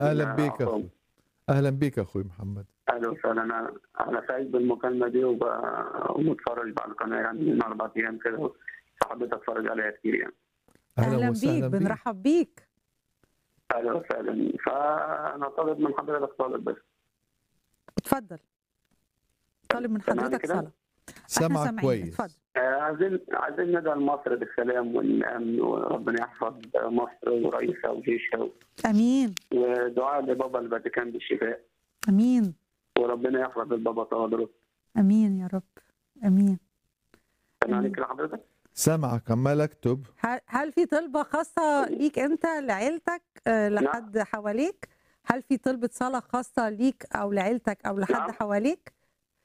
اهلا بيك عفواً. اخوي اهلا بيك اخوي محمد اهلا وسهلا انا انا سعيد بالمكالمه دي وب- ومتفرج على القناه يعني من اربع ايام كده فحبيت اتفرج عليها كتير يعني اهلا, بيك وسهلا بيك بنرحب بيك اهلا وسهلا فانا طالب من حضرتك طالب بس اتفضل طالب من سامعني حضرتك كده؟ صلاة احنا سامعك سامعين كويس اتفضل آه، عايزين عايزين ندعو لمصر بالسلام والامن وربنا يحفظ مصر ورئيسها وجيشها امين ودعاء لبابا الفاتيكان بالشفاء امين وربنا يحفظ البابا تواضع امين يا رب امين سامعني كده حضرتك؟ سامعك عمال اكتب هل, هل في طلبة خاصة ليك انت لعيلتك آه، لحد حواليك هل في طلبة صلاة خاصة ليك او لعيلتك او لحد نعم. حواليك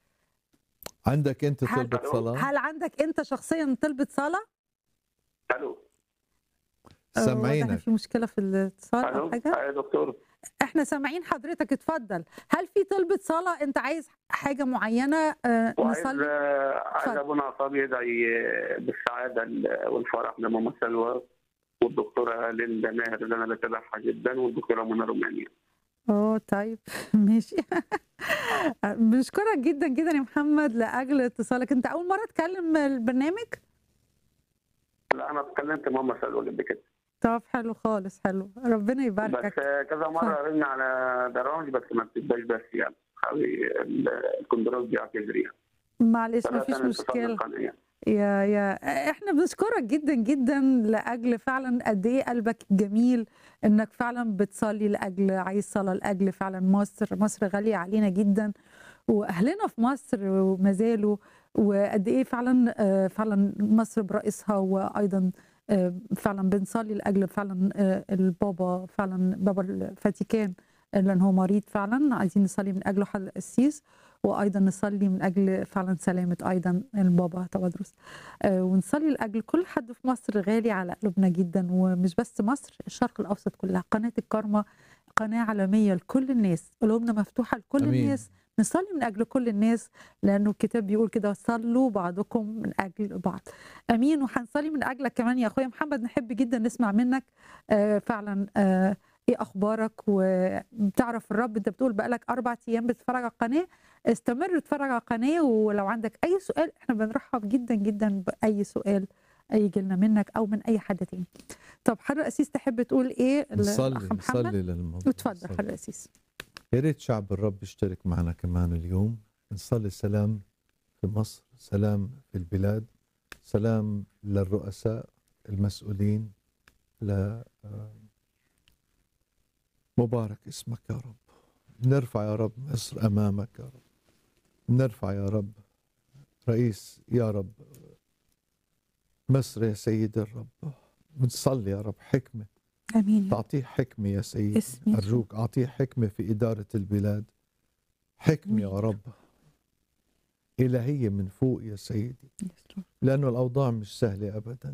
عندك انت هل- طلبة صلاة هل عندك انت شخصيا طلبة صلاة الو آه، واضح إن سامعينك في مشكلة في الاتصال او الو حاجة آه، يا دكتور احنا سامعين حضرتك اتفضل هل في طلبة صلاة انت عايز حاجة معينة آه، وعايز نصلي آه، عايز اتفضل. ابونا عصام يدعي آه، بالسعاده ال- والفرح لماما سلوى والدكتوره ليندا ماهر اللي انا بتابعها جدا والدكتوره منى رومانيا اوه طيب ماشي بنشكرك جدا جدا يا محمد لاجل اتصالك انت اول مره تكلم البرنامج لا انا اتكلمت ماما سلوى قبل كده طب حلو خالص حلو ربنا بس يباركك آه، كذا مره رن على درانج بس ما بتبقاش بس يعني حاوي ال- الكندراس بيعتذر يعني معلش فده مفيش كان اتصال مشكله بالقناة يعني. يا يا احنا بنشكرك جدا جدا لاجل فعلا قد ايه قلبك جميل انك فعلا بتصلي لاجل عايز صلاه لاجل فعلا مصر مصر غاليه علينا جدا واهلنا في مصر وما زالوا وقد ايه فعلا آه، فعلا مصر برئيسها وايضا آه، فعلا بنصلي لاجل فعلا آه، البابا فعلا بابا الفاتيكان لان هو مريض فعلا عايزين نصلي من اجله حل القسيس وايضا نصلي من اجل فعلا سلامه ايضا البابا تودرس آه، ونصلي لاجل كل حد في مصر غالي على قلوبنا جدا ومش بس مصر الشرق الاوسط كلها قناه الكرمه قناه عالميه لكل الناس قلوبنا مفتوحه لكل أمين. الناس نصلي من اجل كل الناس لانه الكتاب بيقول كده صلوا بعضكم من اجل بعض امين وهنصلي من اجلك كمان يا اخويا محمد نحب جدا نسمع منك آه فعلا آه ايه اخبارك وبتعرف الرب انت بتقول بقالك اربع ايام بتتفرج على القناه استمر اتفرج على القناه ولو عندك اي سؤال احنا بنرحب جدا جدا باي سؤال يجي لنا منك او من اي حد تاني طب حضرتك الاسيس تحب تقول ايه نصلي للأخ محمد نصلي للموضوع اتفضل نصلي. حضرتك الاسيس يا ريت شعب الرب يشترك معنا كمان اليوم نصلي سلام في مصر سلام في البلاد سلام للرؤساء المسؤولين ل آه، مبارك اسمك يا رب نرفع يا رب مصر امامك يا رب نرفع يا رب رئيس يا رب مصر يا سيد الرب ونصلي يا رب حكمه امين يا تعطيه حكمه يا سيدي اسم يسوع. أرجوك أعطيه حكمة في إدارة البلاد حكمة يا آمين. رب إلهية من فوق يا سيدي يسوع. لأنه الأوضاع مش سهلة أبدا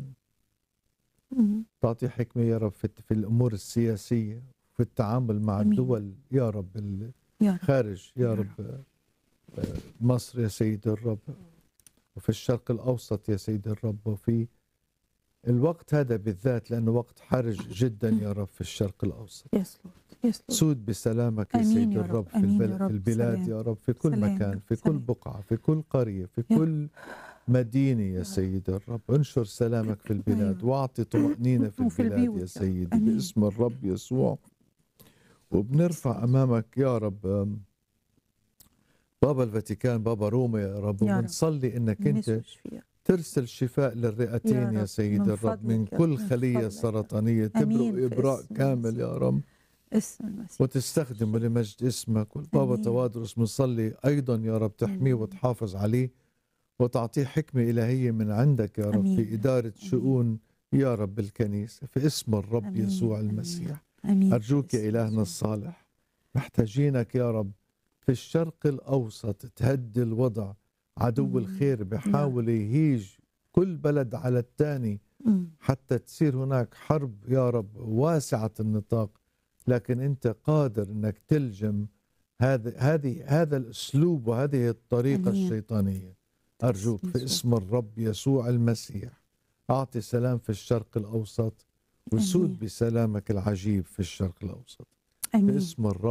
مم. تعطي حكمة يا رب في, في الأمور السياسية في التعامل مع آمين. الدول يا رب يا رب الخارج يا يا رب آه، مصر يا سيد الرب وفي الشرق الأوسط يا سيد الرب وفي الوقت هذا بالذات لأنه وقت حرج جدا يا رب في الشرق الأوسط يسوع يسوع سود بسلامك يا آمين سيد يا رب، الرب في, آمين يا البلد رب، في البلاد سلام. يا رب في كل سلام، مكان في سلام. كل بقعة في كل قرية في يا كل مدينة يا سيد الرب انشر سلامك في البلاد أيوة. واعطي طمأنينة في وفي البلاد البيوت يا يا رب. سيدي آمين. باسم الرب يسوع وبنرفع أمامك يا رب آم، بابا الفاتيكان بابا روما يا رب يا رب. وبنصلي انك انت يسوع شفيع. ترسل شفاء للرئتين يا يا, رب، سيد من الرب من فضلك يا كل رب، من خلية فضلك. سرطانية آمين تبرق في إبراء اسم كامل يسوع. يا رب اسم المسيح وتستخدمه لمجد اسمك والبابا آمين. توادرس بنصلي ايضا يا رب تحميه آمين. وتحافظ عليه وتعطيه حكمه الهيه من عندك يا رب آمين. في اداره شؤون يا رب الكنيسه في اسم الرب آمين. يسوع آمين. المسيح امين ارجوك يا باسم الهنا يسوع. الصالح محتاجينك يا رب في الشرق الاوسط تهدي الوضع عدو مم. الخير بحاول يهيج كل بلد على الثاني مم. حتى تصير هناك حرب يا رب واسعة النطاق لكن أنت قادر أنك تلجم هذا هذه هذا الأسلوب وهذه الطريقة أمين. الشيطانية أرجوك باسم في يسوع. اسم الرب يسوع المسيح أعطي سلام في الشرق الأوسط وسود أمين. بسلامك العجيب في الشرق الأوسط امين باسم الرب